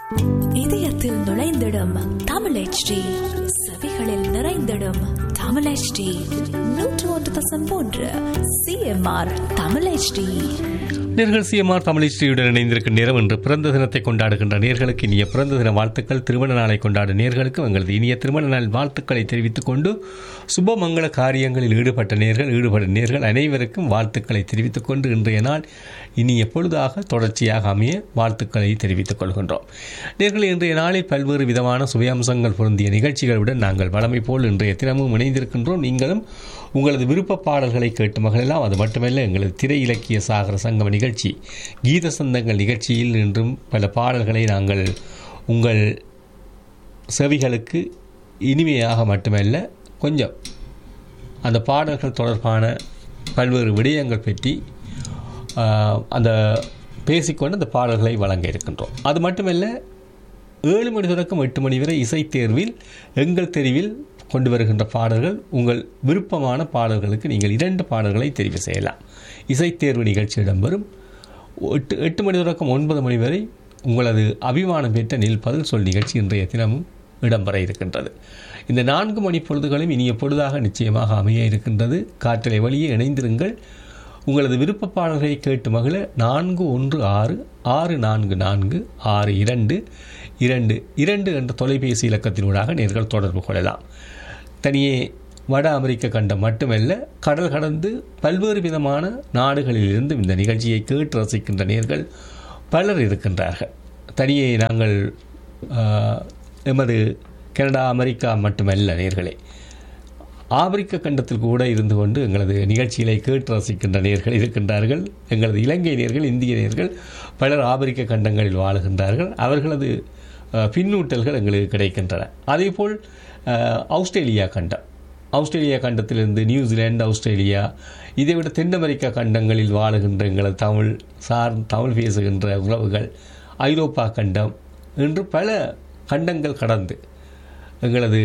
இதயத்தில் நுழைந்திடும் தமிழ் HD செவிகளில் நிறைந்திடும் தமிழ் HD நூற்று ஒன்று தசம் மூன்று சிஎம்ஆர் தமிழ் HD நேர்கள் சிஎம்ஆர் தமிழிஸ்ரீயுடன் இணைந்திருக்கும் நேரம் இன்று பிறந்த தினத்தை கொண்டாடுகின்ற நேர்களுக்கு இனிய பிறந்த தின வாழ்த்துக்கள் திருமண நாளை கொண்டாடும் நேர்களுக்கு எங்களது இனிய திருமண நாள் வாழ்த்துக்களை தெரிவித்துக் கொண்டு சுபமங்கள காரியங்களில் ஈடுபட்ட நேர்கள் ஈடுபடும் நேர்கள் அனைவருக்கும் வாழ்த்துக்களை தெரிவித்துக் கொண்டு இன்றைய நாள் இனிய பொழுதாக தொடர்ச்சியாக அமைய வாழ்த்துக்களை தெரிவித்துக் கொள்கின்றோம் நேர்கள் இன்றைய நாளில் பல்வேறு விதமான சுவையம்சங்கள் பொருந்திய நிகழ்ச்சிகளுடன் நாங்கள் வளமை போல் இன்றைய தினமும் இணைந்திருக்கின்றோம் நீங்களும் உங்களது விருப்ப பாடல்களை கேட்டு மகளெல்லாம் அது மட்டுமல்ல எங்களது திரை இலக்கிய சாகர சங்கம் நிகழ்ச்சி கீத சந்தங்கள் நிகழ்ச்சியில் இன்றும் பல பாடல்களை நாங்கள் உங்கள் செவிகளுக்கு இனிமையாக மட்டுமல்ல கொஞ்சம் அந்த பாடல்கள் தொடர்பான பல்வேறு விடயங்கள் பற்றி ஆஹ், அந்த பேசிக்கொண்டு அந்த பாடல்களை வழங்க இருக்கின்றோம் அது மட்டுமல்ல ஏழு மணி தொடக்கம் எட்டு மணி வரை இசைத் தேர்வில் எங்கள் தெரிவில் கொண்டு வருகின்ற பாடல்கள் உங்கள் விருப்பமான பாடல்களுக்கு நீங்கள் இரண்டு பாடல்களை தெரிவு செய்யலாம் இசைத் தேர்வு நிகழ்ச்சி இடம்பெறும் எட்டு எட்டு மணி தொடக்கம் ஒன்பது மணி வரை உங்களது அபிமானம் பெற்ற நெல் பதில் சொல் நிகழ்ச்சி இன்றைய தினமும் இடம்பெற இருக்கின்றது இந்த நான்கு மணி பொழுதுகளும் இனிய பொழுதாக நிச்சயமாக அமைய இருக்கின்றது காற்றலை வழியே இணைந்திருங்கள் உங்களது விருப்ப பாடல்களை கேட்டு மகிழ நான்கு ஒன்று ஆறு ஆறு நான்கு நான்கு ஆறு இரண்டு இரண்டு இரண்டு என்ற தொலைபேசி இலக்கத்தினூடாக நேர்கள் தொடர்பு கொள்ளலாம் தனியே வட அமெரிக்க கண்டம் மட்டுமல்ல கடல் கடந்து பல்வேறு விதமான நாடுகளிலிருந்து இந்த நிகழ்ச்சியை கேட்டு ரசிக்கின்ற நேர்கள் பலர் இருக்கின்றார்கள் தனியே நாங்கள் ஆஹ், எமது கனடா அமெரிக்கா மட்டுமல்ல நேர்களே ஆப்பிரிக்க கண்டத்தில் கூட இருந்து கொண்டு எங்களது நிகழ்ச்சிகளை கேட்டு ரசிக்கின்ற நேர்கள் இருக்கின்றார்கள் எங்களது இலங்கை நேர்கள் இந்திய நேர்கள் பலர் ஆப்பிரிக்க கண்டங்களில் வாழுகின்றார்கள் அவர்களது அஹ், பின்னூட்டல்கள் எங்களுக்கு கிடைக்கின்றன அதேபோல் அஹ், ஆஸ்திரேலியா கண்டம் ஆஸ்திரேலியா கண்டத்திலிருந்து நியூசிலாந்து ஆஸ்திரேலியா இதைவிட தென் அமெரிக்கா கண்டங்களில் வாழுகின்ற எங்களது தமிழ் சார் தமிழ் பேசுகின்ற உறவுகள் ஐரோப்பா கண்டம் என்று பல கண்டங்கள் கடந்து எங்களது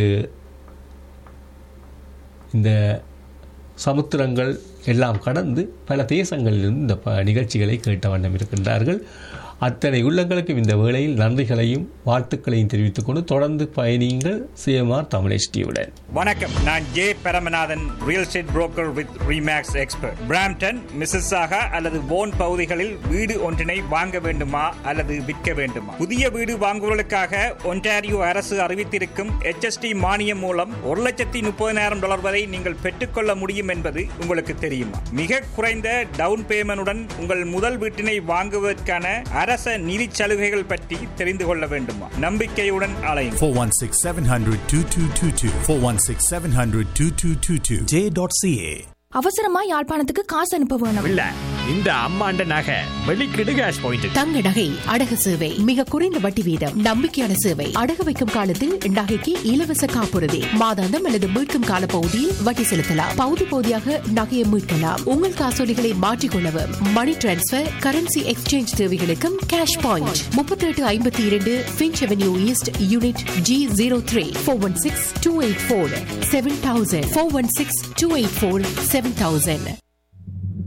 இந்த சமுத்திரங்கள் எல்லாம் கடந்து பல தேசங்களிலிருந்து இந்த ப நிகழ்ச்சிகளை கேட்ட வண்ணம் இருக்கின்றார்கள் அத்தனை உள்ளங்களுக்கும் இந்த வேளையில் நன்றிகளையும் வாழ்த்துக்களையும் தெரிவித்துக் கொண்டு தொடர்ந்து பயணியுங்கள் சிஎம்ஆர் தமிழ் எஸ்டியுடன் வணக்கம் நான் J Paramanathan real estate broker with ReMax expert Brampton Mississauga அல்லது போன் பகுதிகளில் வீடு ஒன்றினை வாங்க வேண்டுமா அல்லது விற்க வேண்டுமா புதிய வீடு வாங்குவதற்காக ஒன்டாரியோ அரசு அறிவித்திருக்கும் HST மானியம் மூலம் ஒரு லட்சத்தி முப்பதினாயிரம் டாலர் வரை நீங்கள் பெற்றுக்கொள்ள முடியும் என்பது உங்களுக்கு தெரியுமா மிக குறைந்த டவுன் பேமெண்டுடன் உங்கள் முதல் வீட்டினை வாங்குவதற்கான அரச நிதி சலுகைகள் பற்றி தெரிந்து கொள்ள வேண்டுமா நம்பிக்கையுடன் அலையுங்கள் 416 700 2222. 416 700 2222. J.ca. அவசரமா யாழ்ப்பாணத்துக்கு காசு அனுப்ப வேணும் இல்ல இந்த அம்மாண்ட நகை வெளிக்கிடு கேஷ் பாயிண்ட் தங்க நகை அடகு சேவை மிக குறைந்த வட்டி வீதம் நம்பிக்கையான சேவை அடகு வைக்கும் காலத்தில் நகைக்கு இலவச காப்புறுதி மாதாந்தம் அல்லது மீட்கும் கால பகுதியில் வட்டி செலுத்தலாம் பகுதி பகுதியாக நகையை மீட்கலாம் உங்கள் காசோலிகளை மாற்றிக்கொள்ளவும் மணி டிரான்ஸ்பர் கரன்சி எக்ஸ்சேஞ்ச் தேவைகளுக்கும் கேஷ் பாயிண்ட் முப்பத்தி எட்டு ஐம்பத்தி இரண்டு Finch avenue east unit G zero three four one six two eight four seven thousand four one six two eight four seven thousand